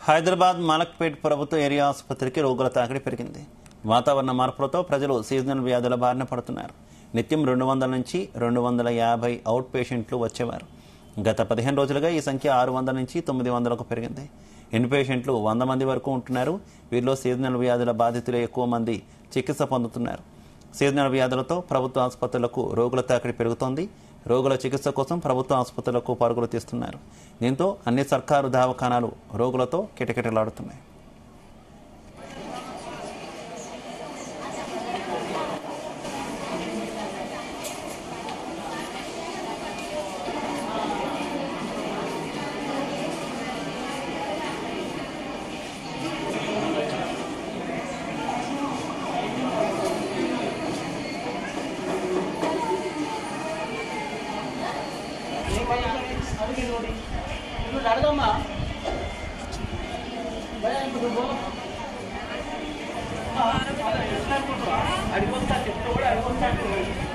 హైదరాబాద్ మలక్పేట్ ప్రభుత్వ ఏరియా ఆసుపత్రికి రోగుల తాకిడి పెరిగింది వాతావరణ మార్పులతో ప్రజలు సీజనల్ వ్యాధుల బారిన పడుతున్నారు నిత్యం రెండు వందల నుంచి రెండు వందల యాభై అవుట్ పేషెంట్లు వచ్చేవారు గత పదిహేను రోజులుగా ఈ సంఖ్య ఆరు వందల నుంచి తొమ్మిది వందలకు పెరిగింది ఇన్ పేషెంట్లు వంద మంది వరకు ఉంటున్నారు వీరిలో సీజనల్ వ్యాధుల బాధితులు ఎక్కువ మంది చికిత్స పొందుతున్నారు సీజనల్ వ్యాధులతో ప్రభుత్వ ఆసుపత్రులకు రోగుల తాకిడి పెరుగుతోంది రోగుల చికిత్స కోసం ప్రభుత్వ ఆసుపత్రులకు పరుగులు తీస్తున్నారు దీంతో అన్ని సర్కారు దవాఖానాలు రోగులతో కిటకిటలాడుతున్నాయి ఇప్పుడు అడగమ్మా భయ ఇప్పుడు పో. అడిగొస్తా చెప్తే కూడా అడిగొస్తా